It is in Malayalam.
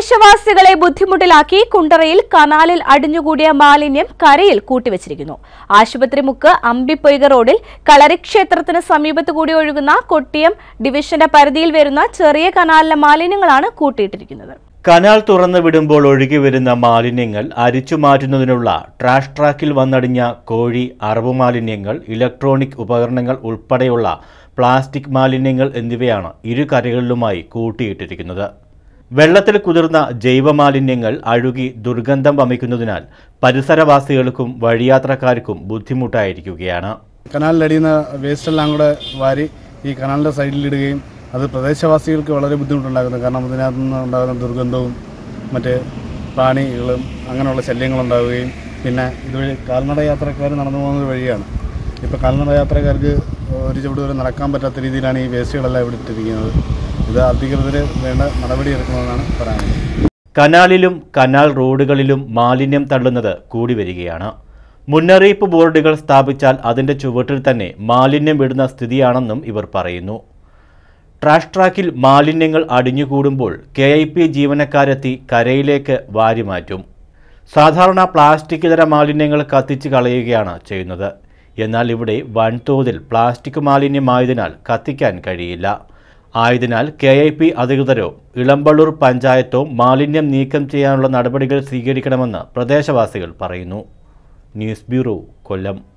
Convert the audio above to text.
പ്രദേശവാസികളെ ബുദ്ധിമുട്ടിലാക്കി കുണ്ടറയിൽ കനാലിൽ അടിഞ്ഞുകൂടിയ മാലിന്യം കരയിൽ കൂട്ടിവച്ചിരിക്കുന്നു ആശുപത്രിമുക്ക് അമ്പിപ്പൊയ്ക റോഡിൽ കളരി ക്ഷേത്രത്തിന് സമീപത്ത് കൂടി ഒഴുകുന്ന കൊട്ടിയം ഡിവിഷന്റെ പരിധിയിൽ വരുന്ന ചെറിയ കനാലിലെ മാലിന്യങ്ങളാണ് കൂട്ടിയിട്ടിരിക്കുന്നത് കനാൽ തുറന്നു വിടുമ്പോൾ ഒഴുകി വരുന്ന മാലിന്യങ്ങൾ അരിച്ചു മാറ്റുന്നതിനുള്ള ട്രാഷ് ട്രാക്കിൽ വന്നടിഞ്ഞ കോഴി അറബ് മാലിന്യങ്ങൾ ഇലക്ട്രോണിക് ഉപകരണങ്ങൾ ഉൾപ്പെടെയുള്ള പ്ലാസ്റ്റിക് മാലിന്യങ്ങൾ എന്നിവയാണ് ഇരു കരകളിലുമായി കൂട്ടിയിട്ടിരിക്കുന്നത് വെള്ളത്തിൽ കുതിർന്ന ജൈവമാലിന്യങ്ങൾ അഴുകി ദുർഗന്ധം വമിക്കുന്നതിനാൽ പരിസരവാസികൾക്കും വഴിയാത്രക്കാർക്കും ബുദ്ധിമുട്ടായിരിക്കുകയാണ് കനാലിലടിയുന്ന വേസ്റ്റ് എല്ലാം കൂടെ വാരി ഈ കനാലിൻ്റെ സൈഡിലിടുകയും അത് പ്രദേശവാസികൾക്ക് വളരെ ബുദ്ധിമുട്ടുണ്ടാക്കുന്നു കാരണം അതിനകത്ത് നിന്ന് ഉണ്ടാകുന്ന ദുർഗന്ധവും മറ്റ് പ്രാണികളും അങ്ങനെയുള്ള ശല്യങ്ങളുണ്ടാവുകയും പിന്നെ ഇതുവഴി കാൽനട യാത്രക്കാർ നടന്നു പോകുന്ന ഒരു വഴിയാണ് ഇപ്പോൾ കാൽനട യാത്രക്കാർക്ക് ഒരു ചുവട് വരെ നടക്കാൻ പറ്റാത്ത രീതിയിലാണ് ഈ വേസ്റ്റുകളെല്ലാം ഇവിടെ ഇട്ടിരിക്കുന്നത് ഇത് അധികൃതർ വേണ്ട നടപടിയെടുക്കണമെന്നാണ് പറയാനുള്ളത് കനാലിലും കനാൽ റോഡുകളിലും മാലിന്യം തള്ളുന്നത് കൂടി വരികയാണ് മുന്നറിയിപ്പ് ബോർഡുകൾ സ്ഥാപിച്ചാൽ അതിൻ്റെ ചുവട്ടിൽ തന്നെ മാലിന്യം വിടുന്ന സ്ഥിതിയാണെന്നും ഇവർ പറയുന്നു ട്രാഷ് ട്രാക്കിൽ മാലിന്യങ്ങൾ അടിഞ്ഞുകൂടുമ്പോൾ കെ ഐ പി ജീവനക്കാരെത്തി കരയിലേക്ക് വാരിമാറ്റും സാധാരണ പ്ലാസ്റ്റിക് ഇതര മാലിന്യങ്ങൾ കത്തിച്ച് കളയുകയാണ് ചെയ്യുന്നത് എന്നാൽ ഇവിടെ വൻതോതിൽ പ്ലാസ്റ്റിക് മാലിന്യമായതിനാൽ കത്തിക്കാൻ കഴിയില്ല ആയതിനാൽ കെ ഐ പി അധികൃതരോ ഇളമ്പള്ളൂർ പഞ്ചായത്തോ മാലിന്യം നീക്കം ചെയ്യാനുള്ള നടപടികൾ സ്വീകരിക്കണമെന്ന് പ്രദേശവാസികൾ പറയുന്നു ന്യൂസ് ബ്യൂറോ കൊല്ലം